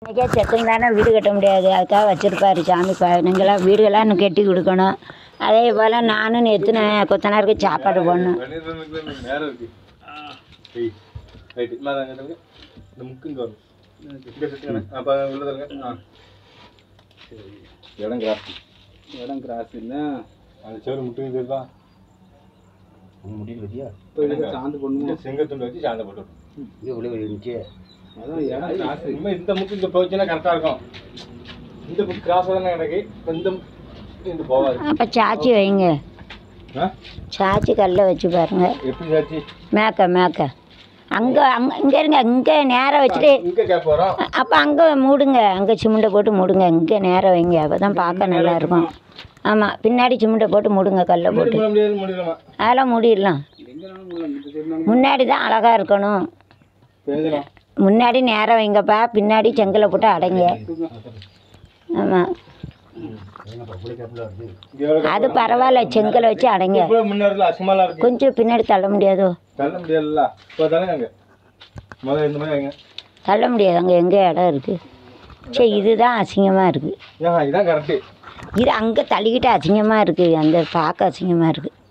இன்றைக்கே செத்தும் தானே வீடு கட்ட முடியாது அதுக்காக வச்சுருப்பாரு சாமி பா நீங்களாம் வீடுகளாம் இன்னும் கட்டி கொடுக்கணும் அதே போல் நானும் எத்தனை கொத்தனாருக்கு சாப்பாடு போடணும் பண்ணிடுறதுக்கு நேரம் இருக்கு ஏய் ரைட்டு இல்லாத அங்கே தருங்க இந்த முக்கு இங்கே வரும் இங்கே சுற்றுங்க அப்போ உள்ள தருங்க ஆ சரி இடம் கிராஸ் இடம் கிராஸ் இல்லை அந்த சேவல் முட்டு இதுதா முடியல பத்தியா இப்போ இதுக்கு சாந்து பண்ணுவோம் செங்கத்துண்டு வச்சு சாந்த போட்டு விட்டுரும். இது இவ்வளோ இருந்துச்சு அதான் இடம் கிராஸ் இனிமே இந்த முக்கு இங்கே போச்சுன்னா கரெக்டாக இருக்கும் இந்த முக்கு கிராஸ் தானே கிடக்கு இப்ப இந்த முக்கு இந்த போகாது அப்போ சாச்சி வைங்க ஆ சாச்சி கல்லை வச்சு பாருங்க எப்படி சாச்சு மேக்க மேக்க அங்கே அங்கே இங்கே இருங்க இங்கே நேராக வச்சுட்டு இங்கே கேப் வரோம் அப்போ அங்கே மூடுங்க அங்கே சிமெண்ட்டை போட்டு மூடுங்க இங்கே நேராக வைங்க அப்போ தான் பார்க்க நல்லா இருக்கும் ஆமாம் பின்னாடி சிமெண்ட்டை போட்டு மூடுங்க கல்லை போட்டு மூட முடியாது முடியலாமா அதெல்லாம் மூடிடலாம் எங்கேனாலும் உள்ள இந்த சைடுனாலும் முன்னாடி தான் அழகாக இருக்கணும் எழுதலாம் முன்னாடி நேரம் வைங்கப்பா பின்னாடி செங்கலை போட்டு அடைங்க ஆமாம் அது பரவாயில்ல செங்கலை வச்சு அடைங்க இப்போ முன்னாடி அசுமாலாம் இருக்கு கொஞ்சம் பின்னாடி தள்ள முடியாதோ தள்ள முடியாதுல்ல இப்போ தானே அங்கே முதல்ல இந்த மாதிரி வைங்க தள்ள முடியாது அங்கே எங்கே இடம் இருக்குது சரி இதுதான் அசிங்கமாக இருக்குது ஏன் இதான் கரெக்டு இது அங்கே தள்ளிக்கிட்டு அசிங்கமாக இருக்குது அந்த பார்க்க அசிங்கமாக இருக்குது